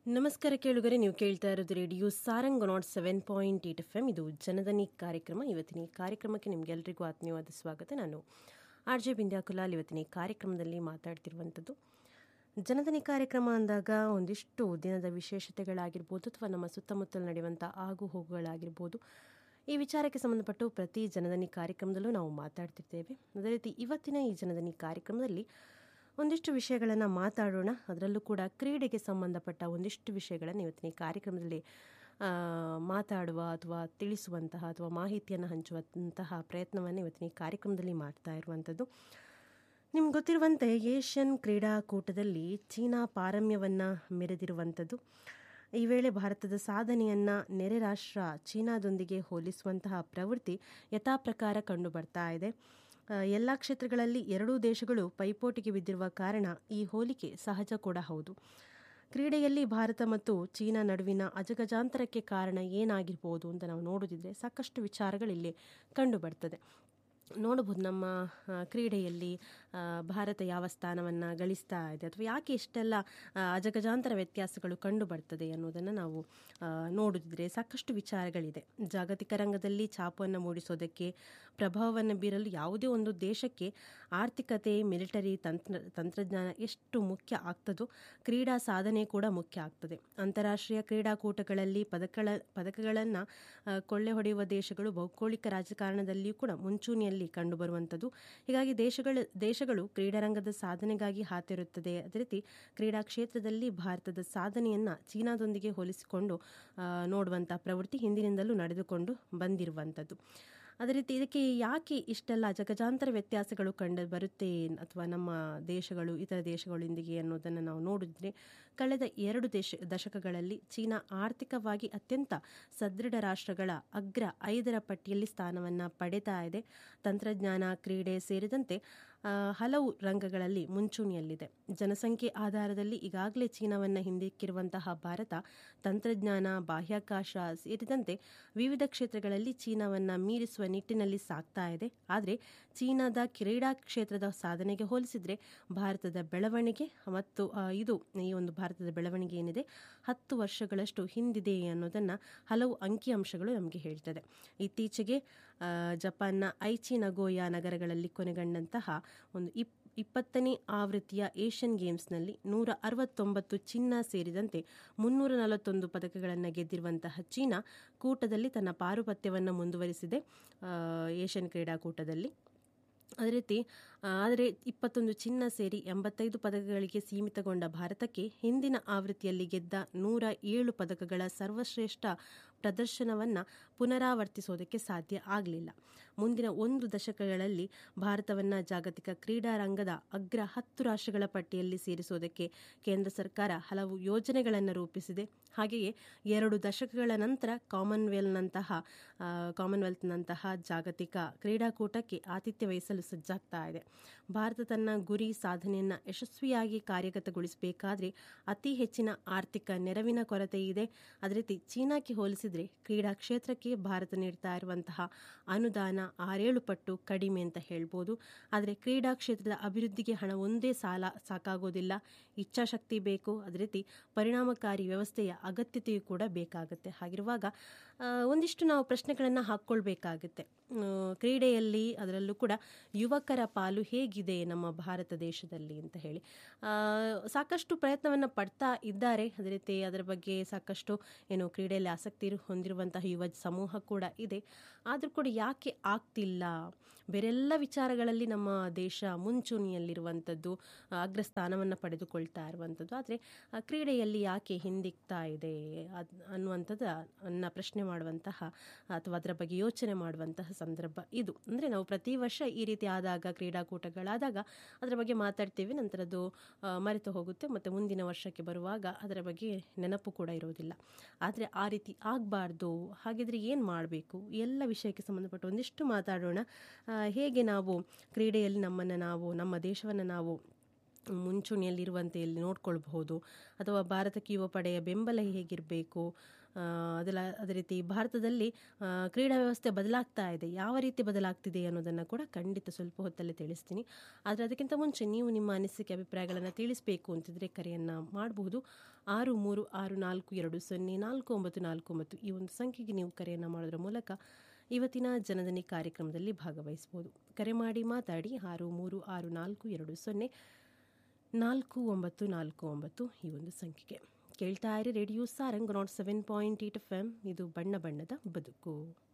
ನಮಸ್ಕಾರ ಕೇಳುಗರೆ ನೀವು ಕೇಳ್ತಾ ಇರೋದು radio Sarang nought seven point eight F M ಇದು ಜನದನಿ ಕಾರ್ಯಕ್ರಮ ಇವತ್ತಿನ ಈ ಕಾರ್ಯಕ್ರಮಕ್ಕೆ ನಿಮಗೆಲ್ಲರಿಗೂ ಆತ್ಮೀಯವಾದ ಸ್ವಾಗತ ನಾನು ಆರ್ ಜೆ ಬಿಂದ್ಯಾ ಕುಲಾಲ್ ಇವತ್ತಿನ ಈ ಕಾರ್ಯಕ್ರಮದಲ್ಲಿ ಮಾತಾಡ್ತಿರುವಂಥದ್ದು ಜನದನಿ ಕಾರ್ಯಕ್ರಮ ಅಂದಾಗ ಒಂದಿಷ್ಟು ದಿನದ ವಿಶೇಷತೆಗಳಾಗಿರ್ಬೋದು ಅಥವಾ ನಮ್ಮ ಸುತ್ತಮುತ್ತಲು ನಡೆಯುವಂಥ ಆಗು ಹೋಗುಗಳಾಗಿರ್ಬೋದು ಈ ವಿಚಾರಕ್ಕೆ ಸಂಬಂಧಪಟ್ಟು ಪ್ರತಿ ಜನದನಿ ಕಾರ್ಯಕ್ರಮದಲ್ಲೂ ನಾವು ಮಾತಾಡ್ತಿರ್ತೇವೆ ಅದೇ ರೀತಿ ಇವತ್ತಿನ ಈ ಜನದನಿ ಕಾರ್ಯಕ್ರಮದಲ್ಲಿ ಒಂದಿಷ್ಟು ವಿಷಯಗಳನ್ನು ಮಾತಾಡೋಣ ಅದರಲ್ಲೂ ಕೂಡ ಕ್ರೀಡೆಗೆ ಸಂಬಂಧಪಟ್ಟ ಒಂದಿಷ್ಟು ವಿಷಯಗಳನ್ನು ಇವತ್ತಿನ ಈ ಕಾರ್ಯಕ್ರಮದಲ್ಲಿ ಆ, ಮಾತಾಡುವ ಅಥವಾ ತಿಳಿಸುವಂತಹ ಅಥವಾ ಮಾಹಿತಿಯನ್ನು ಹಂಚುವಂತಹ ಪ್ರಯತ್ನವನ್ನು ಇವತ್ತಿನ ಈ ಕಾರ್ಯಕ್ರಮದಲ್ಲಿ ಮಾಡ್ತಾ ಇರುವಂಥದ್ದು ನಿಮ್ಗೆ ಗೊತ್ತಿರುವಂತೆ ಏಷ್ಯನ್ ಕ್ರೀಡಾಕೂಟದಲ್ಲಿ ಚೀನಾ ಪಾರಮ್ಯವನ್ನು ಮೆರೆದಿರುವಂಥದ್ದು ಈ ವೇಳೆ ಭಾರತದ ಸಾಧನೆಯನ್ನು ನೆರೆ ರಾಷ್ಟ್ರ ಚೀನಾದೊಂದಿಗೆ ಹೋಲಿಸುವಂತಹ ಪ್ರವೃತ್ತಿ ಯಥಾಪ್ರಕಾರ ಕಂಡು ಬರ್ತಾ ಇದೆ ಎಲ್ಲ ಕ್ಷೇತ್ರಗಳಲ್ಲಿ ಎರಡೂ ದೇಶಗಳು ಪೈಪೋಟಿಗೆ ಬಿದ್ದಿರುವ ಕಾರಣ ಈ ಹೋಲಿಕೆ ಸಹಜ ಕೂಡ ಹೌದು ಕ್ರೀಡೆಯಲ್ಲಿ ಭಾರತ ಮತ್ತು ಚೀನಾ ನಡುವಿನ ಅಜಗಜಾಂತರಕ್ಕೆ ಕಾರಣ ಏನಾಗಿರ್ಬೋದು ಅಂತ ನಾವು ನೋಡೋದಿದ್ರೆ ಸಾಕಷ್ಟು ವಿಚಾರಗಳಿಲ್ಲಿ ಕಂಡು ಬರ್ತದೆ ನೋಡಬಹುದು ನಮ್ಮ ಆ, ಕ್ರೀಡೆಯಲ್ಲಿ ಆ, ಭಾರತ ಯಾವ ಸ್ಥಾನವನ್ನು ಗಳಿಸ್ತಾ ಇದೆ ಅಥವಾ ಯಾಕೆ ಇಷ್ಟೆಲ್ಲ ಆ, ಅಜಗಜಾಂತರ ವ್ಯತ್ಯಾಸಗಳು ಕಂಡು ಬರ್ತದೆ ಅನ್ನೋದನ್ನು ನಾವು ಆ, ನೋಡಿದ್ರೆ ಸಾಕಷ್ಟು ವಿಚಾರಗಳಿದೆ ಜಾಗತಿಕ ರಂಗದಲ್ಲಿ ಛಾಪನ್ನು ಮೂಡಿಸೋದಕ್ಕೆ ಪ್ರಭಾವವನ್ನು ಬೀರಲು ಯಾವುದೇ ಒಂದು ದೇಶಕ್ಕೆ ಆರ್ಥಿಕತೆ ಮಿಲಿಟರಿ ತಂತ್ರ ತಂತ್ರಜ್ಞಾನ ಎಷ್ಟು ಮುಖ್ಯ ಆಗ್ತದೋ ಕ್ರೀಡಾ ಸಾಧನೆ ಕೂಡ ಮುಖ್ಯ ಆಗ್ತದೆ ಅಂತಾರಾಷ್ಟ್ರೀಯ ಕ್ರೀಡಾಕೂಟಗಳಲ್ಲಿ ಪದಕಗಳ ಪದಕಗಳನ್ನು ಕೊಳ್ಳೆ ಹೊಡೆಯುವ ದೇಶಗಳು ಭೌಗೋಳಿಕ ರಾಜಕಾರಣದಲ್ಲಿಯೂ ಕೂಡ ಮುಂಚೂಣಿಯಲ್ಲಿ ಕಂಡುಬರುವಂಥದ್ದು ಹೀಗಾಗಿ ದೇಶಗಳು ದೇಶಗಳು ಕ್ರೀಡಾರಂಗದ ಸಾಧನೆಗಾಗಿ ಹಾತಿರುತ್ತದೆ ಅದೇ ರೀತಿ ಕ್ರೀಡಾ ಕ್ಷೇತ್ರದಲ್ಲಿ ಭಾರತದ ಸಾಧನೆಯನ್ನು ಚೀನಾದೊಂದಿಗೆ ಹೋಲಿಸಿಕೊಂಡು ಆ, ನೋಡುವಂಥ ಪ್ರವೃತ್ತಿ ಹಿಂದಿನಿಂದಲೂ ನಡೆದುಕೊಂಡು ಬಂದಿರುವಂಥದ್ದು ಅದೇ ರೀತಿ ಇದಕ್ಕೆ ಯಾಕೆ ಇಷ್ಟೆಲ್ಲ ಜಗಜಾಂತರ ವ್ಯತ್ಯಾಸಗಳು ಕಂಡು ಬರುತ್ತೆ ಅಥವಾ ನಮ್ಮ ದೇಶಗಳು ಇತರ ದೇಶಗಳೊಂದಿಗೆ ಅನ್ನೋದನ್ನು ನಾವು ನೋಡಿದ್ರೆ ಕಳೆದ ಎರಡು ದೇಶ ದಶಕಗಳಲ್ಲಿ ಚೀನಾ ಆರ್ಥಿಕವಾಗಿ ಅತ್ಯಂತ ಸದೃಢ ರಾಷ್ಟ್ರಗಳ ಅಗ್ರ ಐದರ ಪಟ್ಟಿಯಲ್ಲಿ ಸ್ಥಾನವನ್ನು ಪಡೆತಾ ಇದೆ ತಂತ್ರಜ್ಞಾನ ಕ್ರೀಡೆ ಸೇರಿದಂತೆ ಆ, ಹಲವು ರಂಗಗಳಲ್ಲಿ ಮುಂಚೂಣಿಯಲ್ಲಿದೆ ಜನಸಂಖ್ಯೆ ಆಧಾರದಲ್ಲಿ ಈಗಾಗಲೇ ಚೀನಾವನ್ನು ಹಿಂದಿಕ್ಕಿರುವಂತಹ ಭಾರತ ತಂತ್ರಜ್ಞಾನ ಬಾಹ್ಯಾಕಾಶ ಸೇರಿದಂತೆ ವಿವಿಧ ಕ್ಷೇತ್ರಗಳಲ್ಲಿ ಚೀನಾವನ್ನು ಮೀರಿಸುವ ನಿಟ್ಟಿನಲ್ಲಿ ಸಾಗ್ತಾ ಇದೆ ಆದರೆ ಚೀನಾದ ಕ್ರೀಡಾ ಕ್ಷೇತ್ರದ ಸಾಧನೆಗೆ ಹೋಲಿಸಿದರೆ ಭಾರತದ ಬೆಳವಣಿಗೆ ಮತ್ತು ಆ, ಇದು ಈ ಒಂದು ಭಾರತದ ಬೆಳವಣಿಗೆ ಏನಿದೆ ಹತ್ತು ವರ್ಷಗಳಷ್ಟು ಹಿಂದಿದೆ ಅನ್ನೋದನ್ನು ಹಲವು ಅಂಕಿಅಂಶಗಳು ನಮಗೆ ಹೇಳ್ತದೆ ಇತ್ತೀಚೆಗೆ ಆ, ಜಪಾನ್ನ ಐಚಿ ನಗೋಯಾ ನಗರಗಳಲ್ಲಿ ಕೊನೆಗೊಂಡಂತಹ ಒಂದು ಇಪ್ ಇಪ್ಪತ್ತನೇ ಆವೃತ್ತಿಯ ಏಷ್ಯನ್ ಗೇಮ್ಸ್ನಲ್ಲಿ ನೂರ ಅರವತ್ತೊಂಬತ್ತು ಚಿನ್ನ ಸೇರಿದಂತೆ ಮುನ್ನೂರ ನಲವತ್ತೊಂದು ಪದಕಗಳನ್ನು ಗೆದ್ದಿರುವಂತಹ ಚೀನಾ ಕೂಟದಲ್ಲಿ ತನ್ನ ಪಾರುಪತ್ಯವನ್ನು ಮುಂದುವರಿಸಿದೆ ಆ, ಏಷ್ಯನ್ ಕ್ರೀಡಾಕೂಟದಲ್ಲಿ ಅದೇ ರೀತಿ ಆ, ಆದರೆ ಇಪ್ಪತ್ತೊಂದು ಚಿನ್ನ ಸೇರಿ ಎಂಬತ್ತೈದು ಪದಕಗಳಿಗೆ ಸೀಮಿತಗೊಂಡ ಭಾರತಕ್ಕೆ ಹಿಂದಿನ ಆವೃತ್ತಿಯಲ್ಲಿ ಗೆದ್ದ ನೂರ ಏಳು ಪದಕಗಳ ಸರ್ವಶ್ರೇಷ್ಠ ಪ್ರದರ್ಶನವನ್ನು ಪುನರಾವರ್ತಿಸೋದಕ್ಕೆ ಸಾಧ್ಯ ಆಗಲಿಲ್ಲ ಮುಂದಿನ ಒಂದು ದಶಕಗಳಲ್ಲಿ ಭಾರತವನ್ನು ಜಾಗತಿಕ ಕ್ರೀಡಾ ರಂಗದ ಅಗ್ರ ಹತ್ತು ರಾಷ್ಟ್ರಗಳ ಪಟ್ಟಿಯಲ್ಲಿ ಸೇರಿಸೋದಕ್ಕೆ ಕೇಂದ್ರ ಸರ್ಕಾರ ಹಲವು ಯೋಜನೆಗಳನ್ನು ರೂಪಿಸಿದೆ ಹಾಗೆಯೇ ಎರಡು ದಶಕಗಳ ನಂತರ ಕಾಮನ್ವೆಲ್ನಂತಹ ಆ, ಕಾಮನ್ವೆಲ್ತ್ನಂತಹ ಜಾಗತಿಕ ಕ್ರೀಡಾಕೂಟಕ್ಕೆ ಆತಿಥ್ಯ ವಹಿಸಲು ಸಜ್ಜಾಗ್ತಾ ಇದೆ ಭಾರತ ತನ್ನ ಗುರಿ ಸಾಧನೆಯನ್ನು ಯಶಸ್ವಿಯಾಗಿ ಕಾರ್ಯಗತಗೊಳಿಸಬೇಕಾದ್ರೆ ಅತಿ ಹೆಚ್ಚಿನ ಆರ್ಥಿಕ ನೆರವಿನ ಕೊರತೆ ಇದೆ ಅದೇ ರೀತಿ ಚೀನಾಕ್ಕೆ ಹೋಲಿಸಿದರೆ ಕ್ರೀಡಾ ಕ್ಷೇತ್ರಕ್ಕೆ ಭಾರತ ನೀಡ್ತಾ ಇರುವಂತಹ ಅನುದಾನ ಆರೇಳು ಪಟ್ಟು ಕಡಿಮೆ ಅಂತ ಹೇಳ್ಬೋದು ಆದರೆ ಕ್ರೀಡಾ ಕ್ಷೇತ್ರದ ಅಭಿವೃದ್ಧಿಗೆ ಹಣ ಒಂದೇ ಸಾಲ ಸಾಕಾಗೋದಿಲ್ಲ ಇಚ್ಛಾಶಕ್ತಿ ಬೇಕು ಅದೇ ರೀತಿ ಪರಿಣಾಮಕಾರಿ ವ್ಯವಸ್ಥೆಯ ಅಗತ್ಯತೆಯೂ ಕೂಡ ಬೇಕಾಗುತ್ತೆ ಹಾಗಿರುವಾಗ ಆ, ಒಂದಿಷ್ಟು ನಾವು ಪ್ರಶ್ನೆಗಳನ್ನು ಹಾಕ್ಕೊಳ್ಬೇಕಾಗುತ್ತೆ ಆ, ಕ್ರೀಡೆಯಲ್ಲಿ ಅದರಲ್ಲೂ ಕೂಡ ಯುವಕರ ಪಾಲು ಹೇಗಿದೆ ನಮ್ಮ ಭಾರತ ದೇಶದಲ್ಲಿ ಅಂತ ಹೇಳಿ ಆ, ಸಾಕಷ್ಟು ಪ್ರಯತ್ನವನ್ನು ಪಡ್ತಾ ಇದ್ದಾರೆ ಅದೇ ರೀತಿ ಅದರ ಬಗ್ಗೆ ಸಾಕಷ್ಟು ಏನು ಕ್ರೀಡೆಯಲ್ಲಿ ಆಸಕ್ತಿ ಇರು- ಹೊಂದಿರುವಂತಹ ಯುವ ಸಮೂಹ ಕೂಡ ಇದೆ ಆದರೂ ಕೂಡ ಯಾಕೆ ಆಗ್ತಿಲ್ಲ ಬೇರೆಲ್ಲ ವಿಚಾರಗಳಲ್ಲಿ ನಮ್ಮ ದೇಶ ಮುಂಚೂಣಿಯಲ್ಲಿರುವಂಥದ್ದು ಅಗ್ರ ಸ್ಥಾನವನ್ನು ಪಡೆದುಕೊಳ್ತಾ ಇರುವಂಥದ್ದು ಆದರೆ ಕ್ರೀಡೆಯಲ್ಲಿ ಯಾಕೆ ಹಿಂದಿಕ್ತಾ ಇದೆ ಅದ್ ಅನ್ನುವಂಥದ್ದು ಅನ್ನ ಪ್ರಶ್ನೆ ಮಾಡುವಂತಹ ಅಥವಾ ಅದರ ಬಗ್ಗೆ ಯೋಚನೆ ಮಾಡುವಂತಹ ಸಂದರ್ಭ ಇದು ಅಂದರೆ ನಾವು ಪ್ರತಿ ವರ್ಷ ಈ ರೀತಿ ಆದಾಗ ಕ್ರೀಡಾಕೂಟಗಳಾದಾಗ ಅದರ ಬಗ್ಗೆ ಮಾತಾಡ್ತೀವಿ ನಂತರ ಅದು ಆ, ಮರೆತು ಹೋಗುತ್ತೆ ಮತ್ತು ಮುಂದಿನ ವರ್ಷಕ್ಕೆ ಬರುವಾಗ ಅದರ ಬಗ್ಗೆ ನೆನಪು ಕೂಡ ಇರೋದಿಲ್ಲ ಆದರೆ ಆ ರೀತಿ ಆಗಬಾರ್ದು ಹಾಗಿದ್ರೆ ಏನು ಮಾಡಬೇಕು ಎಲ್ಲ ವಿಷಯಕ್ಕೆ ಸಂಬಂಧಪಟ್ಟ ಒಂದಿಷ್ಟು ಮಾತಾಡೋಣ ಆ, ಹೇಗೆ ನಾವು ಕ್ರೀಡೆಯಲ್ಲಿ ನಮ್ಮನ್ನು ನಾವು ನಮ್ಮ ದೇಶವನ್ನು ನಾವು ಮುಂಚೂಣಿಯಲ್ಲಿರುವಂತೆ ಇಲ್ಲಿ ನೋಡ್ಕೊಳ್ಬಹುದು ಅಥವಾ ಭಾರತಕ್ಕೆ ಯುವ ಪಡೆಯ ಬೆಂಬಲ ಹೇಗಿರಬೇಕು ಅದೆಲ್ಲ ಅದೇ ರೀತಿ ಭಾರತದಲ್ಲಿ ಆ, ಕ್ರೀಡಾ ವ್ಯವಸ್ಥೆ ಬದಲಾಗ್ತಾ ಇದೆ ಯಾವ ರೀತಿ ಬದಲಾಗ್ತಿದೆ ಅನ್ನೋದನ್ನು ಕೂಡ ಖಂಡಿತ ಸ್ವಲ್ಪ ಹೊತ್ತಲ್ಲೇ ತಿಳಿಸ್ತೀನಿ ಆದರೆ ಅದಕ್ಕಿಂತ ಮುಂಚೆ ನೀವು ನಿಮ್ಮ ಅನಿಸಿಕೆ ಅಭಿಪ್ರಾಯಗಳನ್ನು ತಿಳಿಸಬೇಕು ಅಂತಿದ್ರೆ ಕರೆಯನ್ನು ಮಾಡಬಹುದು ಆರು ಮೂರು ಆರು ನಾಲ್ಕು ಎರಡು ಸೊನ್ನೆ ನಾಲ್ಕು ಒಂಬತ್ತು ನಾಲ್ಕು ಒಂಬತ್ತು ಈ ಒಂದು ಸಂಖ್ಯೆಗೆ ನೀವು ಕರೆಯನ್ನು ಮಾಡೋದ್ರ ಮೂಲಕ ಇವತ್ತಿನ ಜನದನಿ ಕಾರ್ಯಕ್ರಮದಲ್ಲಿ ಭಾಗವಹಿಸಬಹುದು ಕರೆ ಮಾಡಿ ಮಾತಾಡಿ ಆರು ಮೂರು ಆರು ನಾಲ್ಕು ಎರಡು ಸೊನ್ನೆ ನಾಲ್ಕು ಒಂಬತ್ತು ನಾಲ್ಕು ಒಂಬತ್ತು ಈ ಒಂದು ಸಂಖ್ಯೆಗೆ ಕೇಳ್ತಾ ಇರಿ radio Sarang nought seven point eight F M ಇದು ಬಣ್ಣ ಬಣ್ಣದ ಬದುಕು